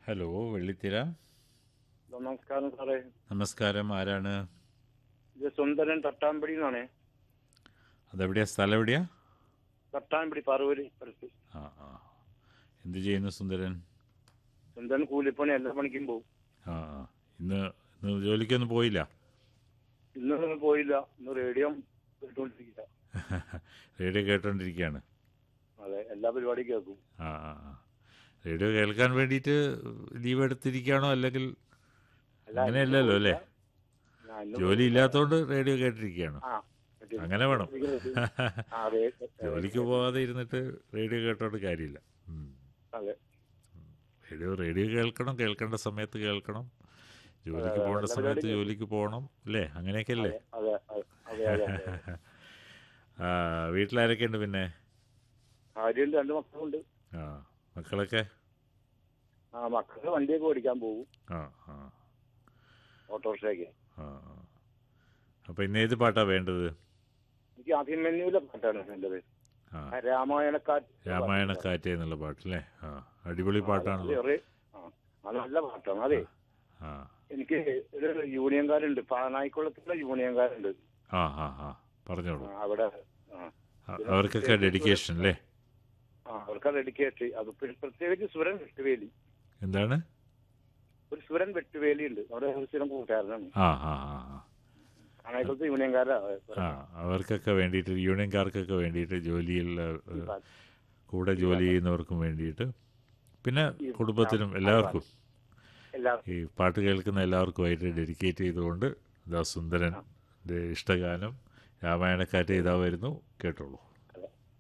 Hello വെള്ളിത്തിര hello, നമസ്കാരം സാറേ നമസ്കാരം ആരാണ് ഇത് സുന്ദരൻ തട്ടാമ്പടി എന്നാണ് അതെവിടെയാ സ്ഥലം എവിടെയാ തട്ടാമ്പടി പറവൂര് സ്ഥലത്ത് ആ ആ എന്ത് ചെയ്യുന്നു സുന്ദരൻ സുന്ദരൻ കൂലിപ്പണി എല്ലാ പണിക്കും പോകും ആ ആ. ഇന്ന് ഇന്ന് ജോലിക്കൊന്നും പോയില്ല ഇന്ന് പോയില്ല ഇന്ന് റേഡിയോ കേട്ടുകൊണ്ടിരിക്കുക റേഡിയോ കേട്ടോണ്ടിരിക്കുകയാണ് അതെ എല്ലാ പരിപാടിയും കേൾക്കും ആ ആ ആ. റേഡിയോ കേൾക്കാൻ വേണ്ടിയിട്ട് ലീവ് എടുത്തിരിക്കുകയാണോ അല്ലെങ്കിൽ അല്ല, അങ്ങനെയല്ലല്ലോ അല്ലേ ഞാൻ ഇന്ന് ജോലി ഇല്ലാത്തതുകൊണ്ട് റേഡിയോ കേട്ടിരിക്കുകയാണ് ആ മറ്റേ- അങ്ങനെ വേണം ആ, അതെ ജോലിക്ക് പോകാതെ ഇരുന്നിട്ട് റേഡിയോ കേട്ടോണ്ട് കാര്യമില്ല ഉം. അതെ റേഡിയോ റേഡിയോ കേൾക്കണം കേൾക്കേണ്ട സമയത്ത് കേൾക്കണം ജോലിക്ക് പോകേണ്ട സമയത്ത് ജോലിക്ക് പോകണം അല്ലേ അങ്ങനെയൊക്കെ അല്ലേ അതെ അതെ അതെ അതെ അതെ ആ വീട്ടിലാരൊക്കെ ഉണ്ട് പിന്നെ ഭാര്യയും രണ്ട് മക്കളുണ്ട് ആ മക്കളൊക്കെ ആ മക്കള് വണ്ടിയൊക്കെ ഓടിക്കാൻ പോകും ആ ആ ഓട്ടോറിക്ഷയ്ക്ക് ആ ആ. അപ്പൊ ഇന്ന് ഏത് പാട്ടാ വേണ്ടത് എനിക്ക് അഭിമന്യുവിലെ പാട്ടാണ് എൻ്റെ പേര് ആ ആ, രാമായണക്കാറ്റ് രാമായണക്കാറ്റ് എന്നുള്ള പാട്ട് അല്ലേ ആ അടിപൊളി പാട്ടാണല്ലോ ചെറിയ- ആ, അത് നല്ല പാട്ടാണ് അതെ ആ എനിക്ക് ഒരു യൂണിയൻകാരുണ്ട് പാനായിക്കുളത്തുള്ള യൂണിയൻകാരുണ്ട് ആ ആ ആ പറഞ്ഞോളൂ ആ, അവിടെ ആ, ആ, അവർക്കൊക്കെ ഡെഡിക്കേഷൻ അല്ലേ ആ, അവർക്ക് ഡെഡിക്കേറ്റ് അത് പ്ര- പ്രത്യേകിച്ച് സുരൻ വെട്ടുവേലി എന്താണ് ഒരു സുരൻ വെട്ടുവേലി ഉണ്ട് അവിടെ ഒരു സ്ഥിരം കൂട്ടുകാരനാണ് ആ ആ ആ ആ പാനായിക്കുളത്ത് യൂണിയൻകാരാ ആ അവർക്കൊക്കെ വേണ്ടിയിട്ട് യൂണിയൻകാർക്കൊക്കെ വേണ്ടിയിട്ട് ജോലിയിൽ ഏഹ്, കൂടെ ജോലി ചെയ്യുന്നവർക്കും വേണ്ടിയിട്ട് പിന്നെ കുടുംബത്തിനും എല്ലാവർക്കും എല്ലാവർക്കും ഈ പാട്ട് കേൾക്കുന്ന എല്ലാവർക്കുമായിട്ട് ഡെഡിക്കേറ്റ് ചെയ്തുകൊണ്ട് ഇതാ സുന്ദരൻ ഇഷ്ടഗാനം രാമായണക്കാറ്റ് ഇതാ വരുന്നു കേട്ടോളൂ